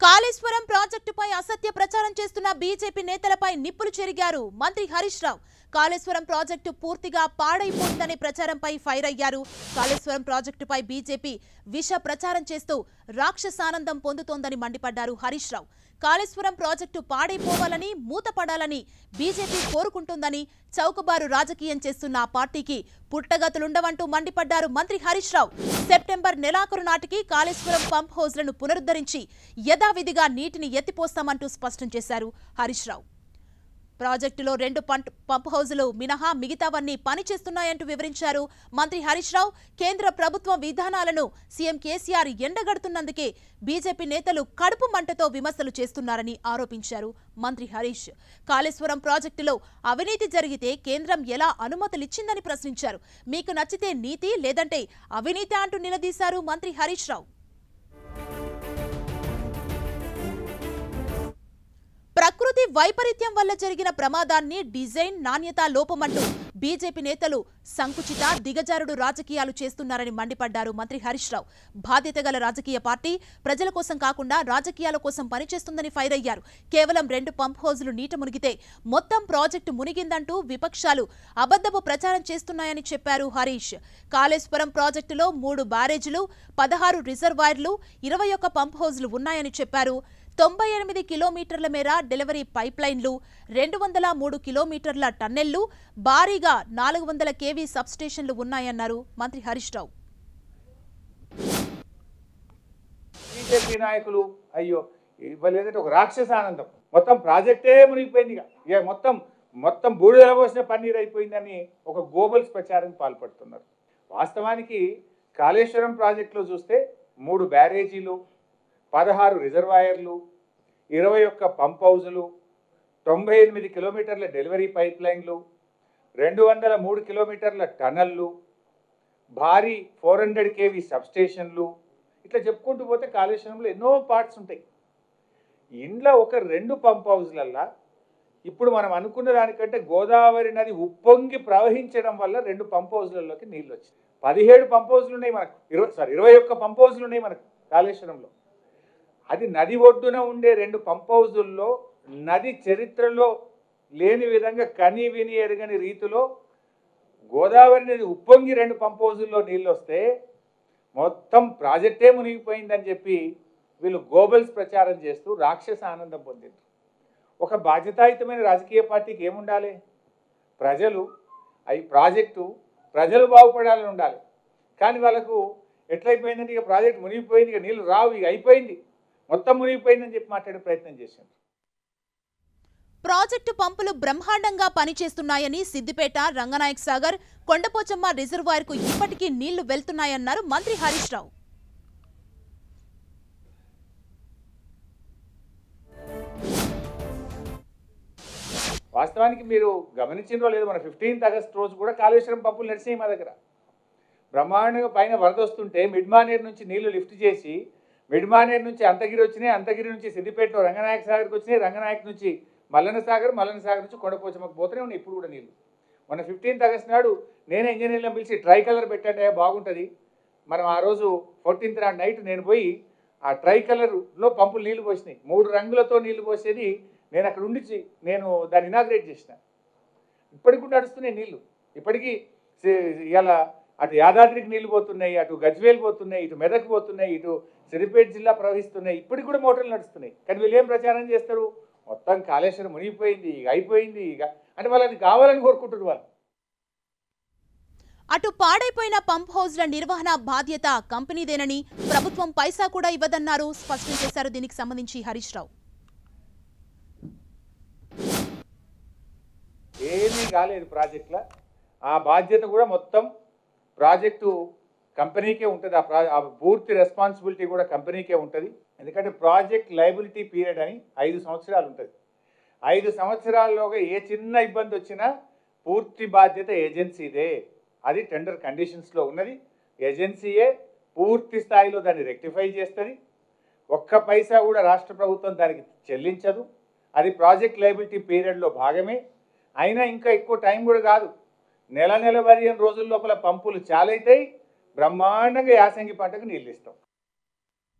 కాళేశ్వరం ప్రాజెక్టుపై అసత్య ప్రచారం చేస్తున్న బీజేపీ నేతలపై నిప్పులు చెరిగారు మంత్రి హరీష్ రావు కాళేశ్వరం ప్రాజెక్టు పూర్తిగా పాడైపోయిందనే ప్రచారంపై ఫైర్ అయ్యారు కాళేశ్వరం ప్రాజెక్టుపై బీజేపీ విష ప్రచారం చేస్తూ రాక్షసానందం పొందుతోందని మండిపడ్డారు హరీష్ రావు కాళేశ్వరం ప్రాజెక్టు పాడైపోవాలని మూతపడాలని బీజేపీ కోరుకుంటుందని చౌకబారు రాజకీయం చేస్తున్న ఆ పార్టీకి పుట్టగతులుండవంటూ మండిపడ్డారు మంత్రి హరీష్ రావు సెప్టెంబర్ నెలాఖరు నాటికి కాళేశ్వరం పంప్ హౌజ్లను పునరుద్ధరించి యథావిధిగా నీటిని ఎత్తిపోస్తామంటూ స్పష్టం చేశారు హరీష్ రావు ప్రాజెక్టులో రెండు పంప్ పంప్ హౌజులు మినహా మిగతావన్నీ పనిచేస్తున్నాయంటూ వివరించారు మంత్రి హరీష్ రావు కేంద్ర ప్రభుత్వ విధానాలను సీఎం కేసీఆర్ ఎండగడుతున్నందుకే బీజేపీ నేతలు కడుపు మంటతో విమర్శలు చేస్తున్నారని ఆరోపించారు మంత్రి హరీష్ కాళేశ్వరం ప్రాజెక్టులో అవినీతి జరిగితే కేంద్రం ఎలా అనుమతులిచ్చిందని ప్రశ్నించారు మీకు నచ్చితే నీతి లేదంటే అవినీతి అంటూ నిలదీశారు మంత్రి హరీష్ రావు ప్రకృతి వైపరీత్యం వల్ల జరిగిన ప్రమాదాన్ని డిజైన్ నాణ్యత లోపమంటూ బీజేపీ నేతలు సంకుచిత దిగజారుడు రాజకీయాలు చేస్తున్నారని మండిపడ్డారు మంత్రి హరీష్ రావు బాధ్యత గల రాజకీయ పార్టీ ప్రజల కోసం కాకుండా రాజకీయాల కోసం పనిచేస్తుందని ఫైర్ అయ్యారు కేవలం రెండు పంప్ హౌజులు నీట మునిగితే మొత్తం ప్రాజెక్టు మునిగిందంటూ విపక్షాలు అబద్ధపు ప్రచారం చేస్తున్నాయని చెప్పారు హరీష్ కాళేశ్వరం ప్రాజెక్టులో మూడు బ్యారేజీలు పదహారు రిజర్వాయర్లు ఇరవై ఒక్క పంప్ హౌజులు ఉన్నాయని చెప్పారు తొంభై ఎనిమిది కిలోమీటర్ల మేర డెలివరీ పైప్ లైన్లు రెండు వందల మూడు కిలోమీటర్ల టన్నెళ్లు భారీగా నాలుగు వందల కేవీ సబ్స్టేషన్లు ఉన్నాయన్నారు మంత్రి హరీష్ రావు బీజేపీ నాయకులు అయ్యో ఇవ్వలేదంటే ఒక రాక్షస ఆనందం మొత్తం ప్రాజెక్టే మునిగిపోయింది ఇక ఇక మొత్తం మొత్తం బూడిదల పోసిన పన్నీర్ అయిపోయిందని ఒక గోబల్స్ ప్రచారం పాల్పడుతున్నారు వాస్తవానికి కాళేశ్వరం ప్రాజెక్టులో చూస్తే మూడు బ్యారేజీలు పదహారు రిజర్వాయర్లు ఇరవై ఒక్క పంప్ హౌజులు తొంభై ఎనిమిది కిలోమీటర్ల డెలివరీ పైప్ లైన్లు రెండు వందల మూడు కిలోమీటర్ల టనల్లు భారీ ఫోర్ హండ్రెడ్ కేవీ సబ్స్టేషన్లు ఇట్లా చెప్పుకుంటూ పోతే కాళేశ్వరంలో ఎన్నో పార్ట్స్ ఉంటాయి ఇంట్లో ఒక రెండు పంప్ హౌజ్లల్లా ఇప్పుడు మనం అనుకున్న దానికంటే గోదావరి నది ఉప్పొంగి ప్రవహించడం వల్ల రెండు పంప్ హౌజ్లలోకి నీళ్ళు వచ్చాయి పదిహేడు పంప్ హౌజ్లు ఉన్నాయి మనకు ఇరవై సారీ ఇరవై ఒక్క పంప్ హౌజ్లు ఉన్నాయి మనకు కాళేశ్వరంలో అది నది ఒడ్డున ఉండే రెండు పంప్ హౌజుల్లో నది చరిత్రలో లేని విధంగా కని విని ఎరగని రీతిలో గోదావరి నది ఉప్పొంగి రెండు పంప్ హౌజుల్లో నీళ్ళు వస్తే మొత్తం ప్రాజెక్టే మునిగిపోయిందని చెప్పి వీళ్ళు గోబల్స్ ప్రచారం చేస్తూ రాక్షస ఆనందం పొందింది ఒక బాధ్యతాయుతమైన రాజకీయ పార్టీకి ఏముండాలి ప్రజలు అవి ప్రాజెక్టు ప్రజలు బాగుపడాలని ఉండాలి కానీ వాళ్ళకు ఎట్లయిపోయిందంటే ఇక ప్రాజెక్ట్ మునిగిపోయింది ఇక నీళ్ళు రావు ఇక అయిపోయింది మొత్తం మునిగిపోయిందని చెప్పి మాట్లాడే ప్రయత్నం చేశాను ప్రాజెక్టు పంపులు బ్రహ్మాండంగా పనిచేస్తున్నాయని సిద్దిపేట రంగనాయక్ సాగర్ కొండపోచమ్మ రిజర్వాయర్ కు ఇప్పటికీ నీళ్లు వెళ్తున్నాయన్నారు మంత్రి హరీష్ రావు వాస్తవానికి మీరు గమనించిందో లేదో మన ఫిఫ్టీన్త్ ఆగస్ట్ రోజు కూడా కాళేశ్వరం పంపులు నడిచాయి మా దగ్గర బ్రహ్మాండంగా పైన వరద వస్తుంటే మిడ్మానేర్ నుంచి నీళ్లు లిఫ్ట్ చేసి మిడ్మానేర్ నుంచి అంతగిరి వచ్చినాయి అంతగిరి నుంచి సిద్దిపేటలో రంగనాయక సాగర్కి వచ్చినాయి రంగనాయక్ నుంచి మల్లన సాగర్ మల్లన సాగర్ నుంచి కొండపోచమ్మకు పోతూనే ఉన్నాయి ఇప్పుడు కూడా నీళ్ళు మన ఫిఫ్టీన్త్ ఆగస్ట్ నాడు నేనే ఇంజనీర్లను పిలిచి ట్రై కలర్ పెట్టండి బాగుంటుంది మనం ఆ రోజు ఫోర్టీన్త్ నాడు నైట్ నేను పోయి ఆ ట్రై కలర్లో పంపులు నీళ్లు పోసినాయి మూడు రంగులతో నీళ్లు పోసేది నేను అక్కడ ఉండి చి- నేను దాన్ని ఇనాగ్రేట్ చేసిన ఇప్పటికి కూడా నడుస్తున్నాయి నీళ్లు ఇప్పటికీ ఇలా అటు యాదాద్రికి నీళ్లు పోతున్నాయి అటు గజ్వేల్ పోతున్నాయి ఇటు మెదక్ పోతున్నాయి ఇటు సిద్దిపేట జిల్లా ప్రవహిస్తున్నాయి ఇప్పటికి కూడా మోటార్లు నడుస్తున్నాయి కానీ వీళ్ళు ఏం ప్రచారం చేస్తారు మొత్తం కాళేశ్వరం మునిగిపోయింది ఇక అయిపోయింది ఇక అంటే వాళ్ళని కావాలని కోరుకుంటున్నారు వాళ్ళు అటు పాడైపోయిన పంప్ హౌజ్ల నిర్వహణ బాధ్యత కంపెనీదేనని ప్రభుత్వం పైసా కూడా ఇవ్వదన్నారు స్పష్టం చేశారు దీనికి సంబంధించి హరీష్ రావు ఏమీ కాలేదు ప్రాజెక్టుల ఆ బాధ్యత కూడా మొత్తం ప్రాజెక్టు కంపెనీకే ఉంటుంది ఆ ప్రా ఆ పూర్తి రెస్పాన్సిబిలిటీ కూడా కంపెనీకే ఉంటుంది ఎందుకంటే ప్రాజెక్ట్ లైబిలిటీ పీరియడ్ అని ఐదు సంవత్సరాలు ఉంటుంది ఐదు సంవత్సరాల్లోగా ఏ చిన్న ఇబ్బంది వచ్చినా పూర్తి బాధ్యత ఏజెన్సీదే అది టెండర్ కండిషన్స్లో ఉన్నది ఏజెన్సీయే పూర్తి స్థాయిలో దాన్ని రెక్టిఫై చేస్తుంది ఒక్క పైసా కూడా రాష్ట్ర ప్రభుత్వం దానికి చెల్లించదు అది ప్రాజెక్ట్ లైబిలిటీ పీరియడ్లో భాగమే అయినా ఇంకా ఎక్కువ టైం కూడా కాదు నెల నెల పదిహేను రోజుల లోపల పంపులు చాలైతాయి బ్రహ్మాండంగా యాసంగి పంటకు నీళ్ళు ఇస్తాం